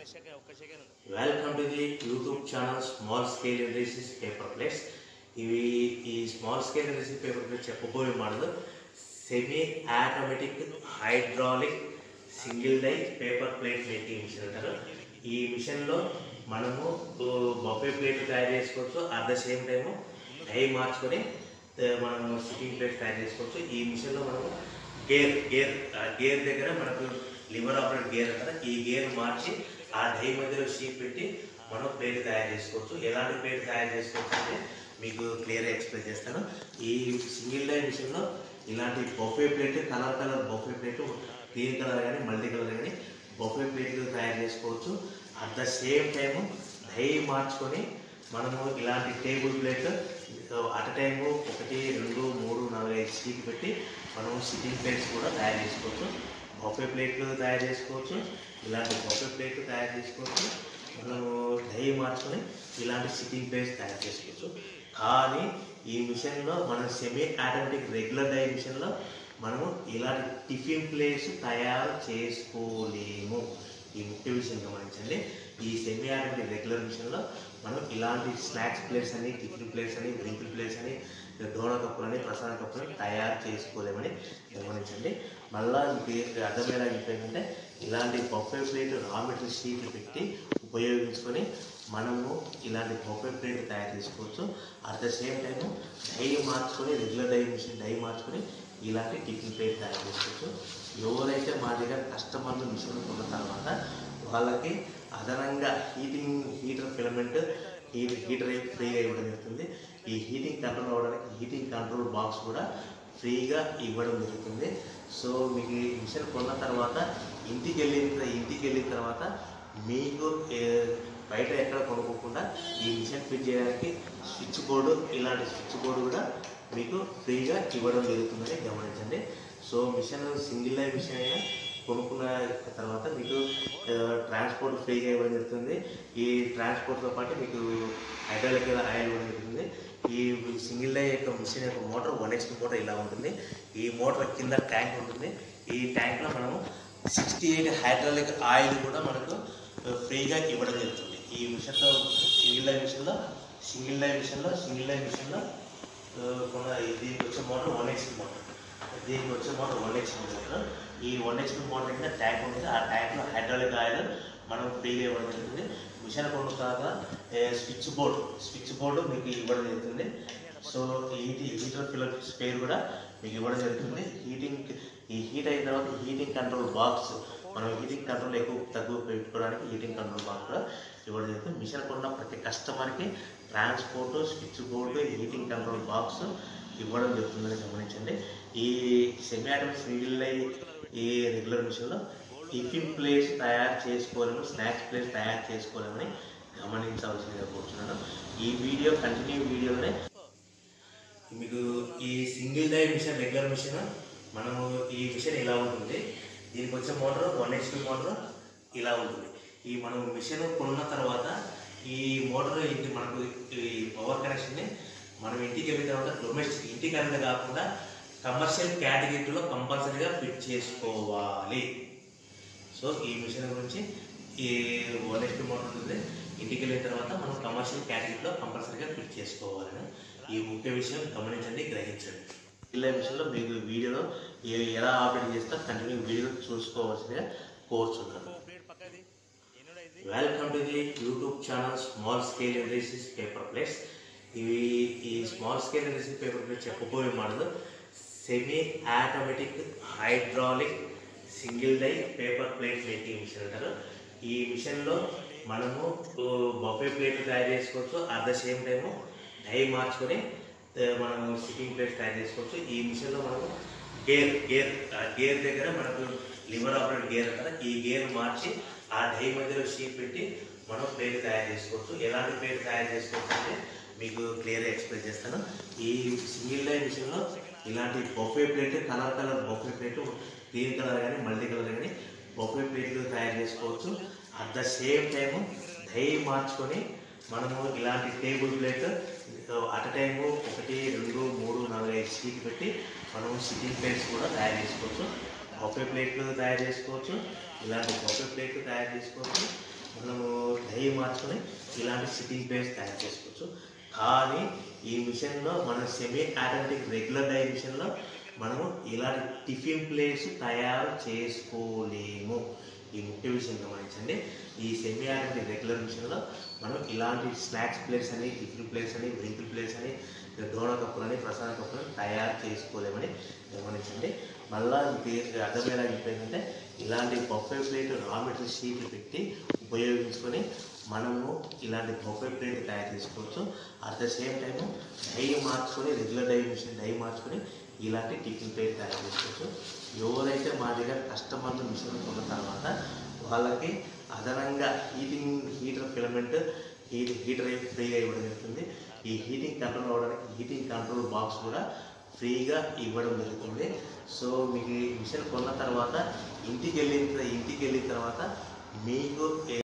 welcome to the YouTube channel small scale industries paper plates ఇవి ఈ small scale industries paper plate చెప్పబోయే model semi automatic hydraulic single die paper plate making machine అంటారు ఈ మిషన్లో మనము buffet plate తయారు చేసుకోవచ్చు at the same time die మార్చుకొని ఆ, మనము సిట్టింగ్ ప్లేట్ తయారు చేసుకోవచ్చు ఈ మిషన్లో మనము గేర్ గేర్ ఆ గేర్ దగ్గర మనకు లివర్ ఆపరేట్ గేర్ అంటారు ఈ గేర్ మార్చి ఆ డై మధ్యలో షీప్ పెట్టి మనం ప్లేట్ తయారు చేసుకోవచ్చు ఎలాంటి ప్లేట్ తయారు చేసుకోవచ్చు అంటే మీకు క్లియర్గా ఎక్స్ప్లెయిన్ చేస్తాను ఈ సింగిల్ డై మిషన్లో ఇలాంటి buffet plate colour colour buffet plate green colour కానీ మల్టీ కలర్ కానీ బొఫే ప్లేట్లు తయారు చేసుకోవచ్చు at the same time die మార్చుకొని మనము ఇలాంటి టేబుల్ ప్లేట్ అట్ టైము ఒకటి రెండు మూడు నాలుగు ఐదు సీట్ పెట్టి మనము సిట్టింగ్ ప్లేట్స్ కూడా తయారు చేసుకోవచ్చు బొఫే ప్లేట్లు తయారు చేసుకోవచ్చు ఇలాంటి బొఫే ప్లేట్లు తయారు చేసుకోవచ్చు మనము డై మార్చుకొని ఇలాంటి సిట్టింగ్ ప్లేట్స్ తయారు చేసుకోవచ్చు కానీ ఈ మిషన్లో మనం సెమీ ఆటోమేటిక్ రెగ్యులర్ డై మిషన్లో మనము ఇలాంటి టిఫిన్ ప్లేట్స్ తయారు చేసుకోలేము ఈ ముఖ్య విషయం గమనించండి ఈ సెమీ ఆటోమేటిక్ రెగ్యులర్ మిషన్లో మనం ఇలాంటి స్నాక్స్ ప్లేట్స్ అని టిఫిన్ ప్లేట్స్ అని డ్రింక్ ప్లేట్స్ అని డోనా కప్పులని ప్రసాద కప్పులని తయారు చేసుకోలేమని గమనించండి మళ్ళా మీకు అర్థమయ్యేలా ఏంటంటే ఇలాంటి బొఫే ప్లేట్ రా మెటీరియల్ షీట్లు పెట్టి ఉపయోగించుకొని మనము ఇలాంటి బొఫే ప్లేట్ తయారు చేసుకోవచ్చు at the same time die మార్చుకొని రెగ్యులర్ డై మిషన్ డై మార్చుకొని ఇలాంటి టిఫిన్ ప్లేట్ తయారు చేసుకోవచ్చు ఎవరైతే మా దగ్గర కస్టమర్లు మిషన్ కొన్న తర్వాత వాళ్ళకి అదనంగా heating heater filament heat heater ఫ్రీగా ఇవ్వడం జరుగుతుంది ఈ హీటింగ్ కంట్రోల్ అవ్వడానికి హీటింగ్ కంట్రోల్ బాక్స్ కూడా ఫ్రీగా ఇవ్వడం జరుగుతుంది సో మీకు ఈ మిషన్ కొన్న తర్వాత ఇంటికి వెళ్ళిన ఇంటికి వెళ్ళిన తర్వాత మీకు ఏ, బయట ఎక్కడ కొనుక్కోకుండా ఈ మిషన్ ఫిట్ చేయడానికి స్విచ్ బోర్డు ఇలాంటి స్విచ్ బోర్డు కూడా మీకు ఫ్రీగా ఇవ్వడం జరుగుతుందని గమనించండి so machine single line machine అయినా కొనుక్కున్న తర్వాత మీకు ట్రాన్స్పోర్ట్ ఫ్రీగా ఇవ్వడం జరుగుతుంది ఈ ట్రాన్స్పోర్ట్తో పాటు మీకు హైడ్రాలిక్ ఆయిల్ ఇవ్వడం జరుగుతుంది ఈ సింగిల్ డై యొక్క మిషన్ యొక్క మోటార్ వన్ హెచ్పి మోటార్ ఇలా ఉంటుంది ఈ మోటార్ కింద ట్యాంక్ ఉంటుంది ఈ ట్యాంక్లో మనము సిక్స్టీ ఎయిట్ హైడ్రాలిక్ ఆయిల్ కూడా మనకు ఫ్రీగా ఇవ్వడం జరుగుతుంది ఈ మిషన్లో సింగిల్ లైన్ మిషన్లో సింగిల్ లైన్ మిషన్లో సింగిల్ లైన్ మిషన్లో కొన్న దీనికి వచ్చే మోటార్ వన్ హెచ్పి మోటార్ దీనికి వచ్చే మోటార్ వన్ హెచ్పి మోటార్ ఈ వన్ హెచ్పి మోటార్ కింద ట్యాంక్ ఉంటుంది ఆ ట్యాంక్లో హైడ్రాలిక్ ఆయిల్ మనం ఫ్రీగా ఇవ్వడం జరుగుతుంది మిషన్ కొన్న తర్వాత స్విచ్ బోర్డు స్విచ్ బోర్డు మీకు ఇవ్వడం జరుగుతుంది so heat heater filler spare కూడా మీకు ఇవ్వడం జరుగుతుంది హీటింగ్ ఈ హీట్ అయిన తర్వాత హీటింగ్ కంట్రోల్ బాక్స్ మనం హీటింగ్ కంట్రోల్ ఎక్కువ తక్కువ పెట్టుకోవడానికి హీటింగ్ కంట్రోల్ బాక్స్ కూడా ఇవ్వడం జరుగుతుంది మిషన్ కొన్న ప్రతి కస్టమర్కి transport switchboard heating control box ఇవ్వడం జరుగుతుందని గమనించండి ఈ సెమీ ఆటోమేటిక్ సింగిల్ ఈ రెగ్యులర్ మిషన్లో టిఫిన్ ప్లేట్స్ తయారు చేసుకోలేము స్నాక్స్ ప్లేట్స్ తయారు చేసుకోలేమని గమనించవలసిందిగా కూర్చున్నాను ఈ వీడియో కంటిన్యూ వీడియోలోనే మీకు ఈ single die machine regular machine మనము ఈ మిషన్ ఇలా ఉంటుంది దీనికి వచ్చే మోటార్ వన్ హెచ్పి మోటార్ ఇలా ఉంటుంది ఈ మనం మిషన్ కొన్న తర్వాత ఈ మోటార్ ఇంటి మనకు ఈ పవర్ కనెక్షన్ని మనం ఇంటికి వెళ్ళిన తర్వాత డొమెస్టిక్ ఇంటి కరెంట్ కాకుండా కమర్షియల్ కేటగిరీలో కంపల్సరీగా ఫిట్ చేసుకోవాలి సో ఈ మిషన్ గురించి ఈ వన్ హెచ్పి మోటార్ ఉంటుంది ఇంటికి వెళ్ళిన తర్వాత మనం కమర్షియల్ కేటగిరీలో కంపల్సరీగా ఫిట్ చేసుకోవాలని ఈ ముఖ్య విషయం గమనించండి గ్రహించండి ఇలా విషయంలో మీకు వీడియోలో ఏ- ఎలా ఆపరేట్ చేస్తా కంటిన్యూ వీడియో చూసుకోవాల్సిందిగా కోరుచున్నాను welcome to the YouTube channel small scale industries paper plates ఇవి ఈ small scale industries paper plate చెప్పబోయే model semi automatic hydraulic single die paper plate making machine అంటారు ఈ మిషన్లో మనము బొఫే ప్లేట్ తయారు చేసుకోవచ్చు at the same time die మార్చుకొని ఆ, మనము సిట్టింగ్ ప్లేట్ తయారు చేసుకోవచ్చు ఈ మిషన్లో మనము గేర్ గేర్ ఆ గేర్ దగ్గర మనకు లివర్ ఆపరేట్ గేర్ అంటారు ఈ గేర్ మార్చి ఆ డై మధ్యలో షీప్ పెట్టి మనం ప్లేట్ తయారు చేసుకోవచ్చు ఎలాంటి ప్లేట్ తయారు చేసుకోవచ్చు అంటే మీకు క్లియర్గా ఎక్స్ప్లెయిన్ చేస్తాను ఈ సింగిల్ డై మిషన్లో ఇలాంటి buffet plate colour colour buffet plate green colour కానీ మల్టీ కలర్ కానీ బొఫే ప్లేట్లు తయారు చేసుకోవచ్చు at the same time die మార్చుకొని మనము ఇలాంటి టేబుల్ ప్లేట్ అట్ టైము ఒకటి రెండు మూడు నాలుగు ఐదు సీట్లు పెట్టి మనము సిట్టింగ్ ప్లేట్స్ కూడా తయారు చేసుకోవచ్చు బొఫే ప్లేట్లు తయారు చేసుకోవచ్చు ఇలాంటి బొఫే ప్లేట్లు తయారు చేసుకోవచ్చు మనము డై మార్చుకొని ఇలాంటి సిట్టింగ్ ప్లేస్ తయారు చేసుకోవచ్చు కానీ ఈ మిషన్లో మన సెమీ ఆటోమేటిక్ రెగ్యులర్ డై మిషన్లో మనము ఇలాంటి టిఫిన్ ప్లేట్స్ తయారు చేసుకోలేము ఈ ముఖ్య విషయం గమనించండి ఈ సెమీ ఆటోమేటిక్ రెగ్యులర్ మిషన్లో మనం ఇలాంటి స్నాక్స్ ప్లేట్స్ అని టిఫిన్ ప్లేట్స్ అని వెహికల్ ప్లేట్స్ అని డోనా కప్పులని ప్రసాద కప్పులని తయారు చేసుకోలేమని గమనించండి మళ్ళా మీకు అర్థమయ్యేలా చెప్పేంటంటే ఇలాంటి బొఫే ప్లేట్ రా మెటీరియల్ షీట్లు పెట్టి ఉపయోగించుకొని మనము ఇలాంటి బొఫే ప్లేట్ తయారు చేసుకోవచ్చు at the same time die మార్చుకొని రెగ్యులర్ డై మిషన్ డై మార్చుకొని ఇలాంటి టిఫిన్ ప్లేట్ తయారు చేసుకోవచ్చు ఎవరైతే మా దగ్గర కస్టమర్లు మిషన్ కొన్న తర్వాత వాళ్ళకి అదనంగా heating heater filament heat heater ఫ్రీగా ఇవ్వడం జరుగుతుంది ఈ హీటింగ్ కంట్రోల్ అవ్వడానికి హీటింగ్ కంట్రోల్ బాక్స్ కూడా ఫ్రీగా ఇవ్వడం జరుగుతుంది సో మీకు ఈ మిషన్ కొన్న తర్వాత ఇంటికి వెళ్ళిన ఇంటికి వెళ్ళిన తర్వాత మీకు